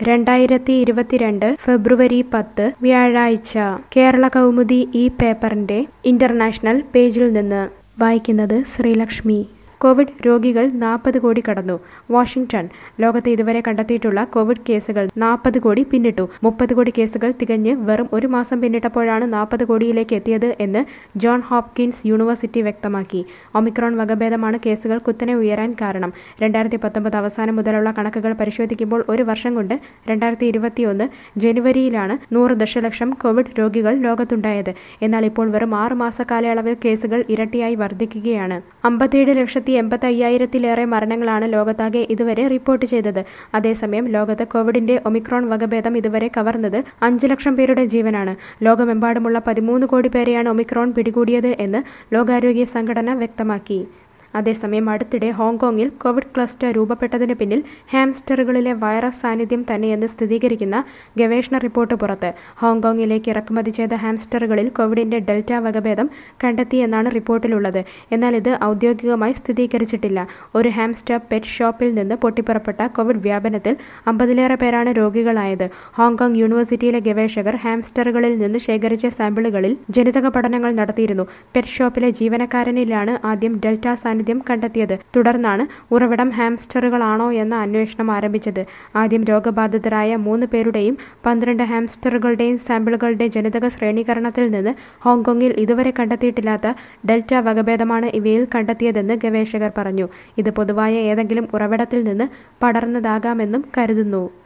രണ്ടായിരത്തി ഇരുപത്തിരണ്ട് ഫെബ്രുവരി പത്ത് വ്യാഴാഴ്ച കേരള കൗമുദി ഈ പേപ്പറിന്റെ ഇന്റർനാഷണൽ പേജിൽ നിന്ന് വായിക്കുന്നത് ശ്രീലക്ഷ്മി കോവിഡ് രോഗികൾ നാൽപ്പത് കോടി കടന്നു വാഷിംഗ്ടൺ ലോകത്ത് ഇതുവരെ കണ്ടെത്തിയിട്ടുള്ള കോവിഡ് കേസുകൾ നാൽപ്പത് കോടി പിന്നിട്ടു മുപ്പത് കോടി കേസുകൾ തികഞ്ഞ് വെറും ഒരു മാസം പിന്നിട്ടപ്പോഴാണ് നാൽപ്പത് കോടിയിലേക്ക് എത്തിയത് എന്ന് ജോൺ ഹോപ്കിൻസ് യൂണിവേഴ്സിറ്റി വ്യക്തമാക്കി ഒമിക്രോൺ വകഭേദമാണ് കേസുകൾ കുത്തനെ ഉയരാൻ കാരണം രണ്ടായിരത്തി പത്തൊമ്പത് അവസാനം മുതലുള്ള കണക്കുകൾ പരിശോധിക്കുമ്പോൾ ഒരു വർഷം കൊണ്ട് രണ്ടായിരത്തി ഇരുപത്തിയൊന്ന് ജനുവരിയിലാണ് നൂറ് ദശലക്ഷം കോവിഡ് രോഗികൾ ലോകത്തുണ്ടായത് എന്നാൽ ഇപ്പോൾ വെറും ആറ് മാസ കാലയളവിൽ കേസുകൾ ഇരട്ടിയായി വർദ്ധിക്കുകയാണ് അമ്പത്തിയേഴ് ലക്ഷത്തി എൺപത്തി അയ്യായിരത്തിലേറെ മരണങ്ങളാണ് ലോകത്താകെ ഇതുവരെ റിപ്പോർട്ട് ചെയ്തത് അതേസമയം ലോകത്ത് കോവിഡിന്റെ ഒമിക്രോൺ വകഭേദം ഇതുവരെ കവർന്നത് അഞ്ച് ലക്ഷം പേരുടെ ജീവനാണ് ലോകമെമ്പാടുമുള്ള പതിമൂന്ന് കോടി പേരെയാണ് ഒമിക്രോൺ പിടികൂടിയത് എന്ന് ലോകാരോഗ്യ സംഘടന വ്യക്തമാക്കി അതേസമയം അടുത്തിടെ ഹോങ്കോങ്ങിൽ കോവിഡ് ക്ലസ്റ്റർ രൂപപ്പെട്ടതിന് പിന്നിൽ ഹാംസ്റ്ററുകളിലെ വൈറസ് സാന്നിധ്യം തന്നെയെന്ന് സ്ഥിരീകരിക്കുന്ന ഗവേഷണ റിപ്പോർട്ട് പുറത്ത് ഹോങ്കോങ്ങിലേക്ക് ഇറക്കുമതി ചെയ്ത ഹാംസ്റ്ററുകളിൽ കോവിഡിന്റെ ഡെൽറ്റ വകഭേദം കണ്ടെത്തിയെന്നാണ് റിപ്പോർട്ടിലുള്ളത് എന്നാൽ ഇത് ഔദ്യോഗികമായി സ്ഥിരീകരിച്ചിട്ടില്ല ഒരു ഹാംസ്റ്റർ പെറ്റ് ഷോപ്പിൽ നിന്ന് പൊട്ടിപ്പുറപ്പെട്ട കോവിഡ് വ്യാപനത്തിൽ അമ്പതിലേറെ പേരാണ് രോഗികളായത് ഹോങ്കോങ് യൂണിവേഴ്സിറ്റിയിലെ ഗവേഷകർ ഹാംസ്റ്ററുകളിൽ നിന്ന് ശേഖരിച്ച സാമ്പിളുകളിൽ ജനിതക പഠനങ്ങൾ നടത്തിയിരുന്നു പെറ്റ് ഷോപ്പിലെ ജീവനക്കാരനിലാണ് ആദ്യം ഡെൽറ്റ സാന്നിധ്യം കണ്ടെത്തിയത് തുടർന്നാണ് ഉറവിടം ഹാംസ്റ്ററുകളാണോ എന്ന അന്വേഷണം ആരംഭിച്ചത് ആദ്യം രോഗബാധിതരായ മൂന്ന് പേരുടെയും പന്ത്രണ്ട് ഹാംസ്റ്ററുകളുടെയും സാമ്പിളുകളുടെ ജനിതക ശ്രേണീകരണത്തിൽ നിന്ന് ഹോങ്കോങ്ങിൽ ഇതുവരെ കണ്ടെത്തിയിട്ടില്ലാത്ത ഡെൽറ്റ വകഭേദമാണ് ഇവയിൽ കണ്ടെത്തിയതെന്ന് ഗവേഷകർ പറഞ്ഞു ഇത് പൊതുവായ ഏതെങ്കിലും ഉറവിടത്തിൽ നിന്ന് പടർന്നതാകാമെന്നും കരുതുന്നു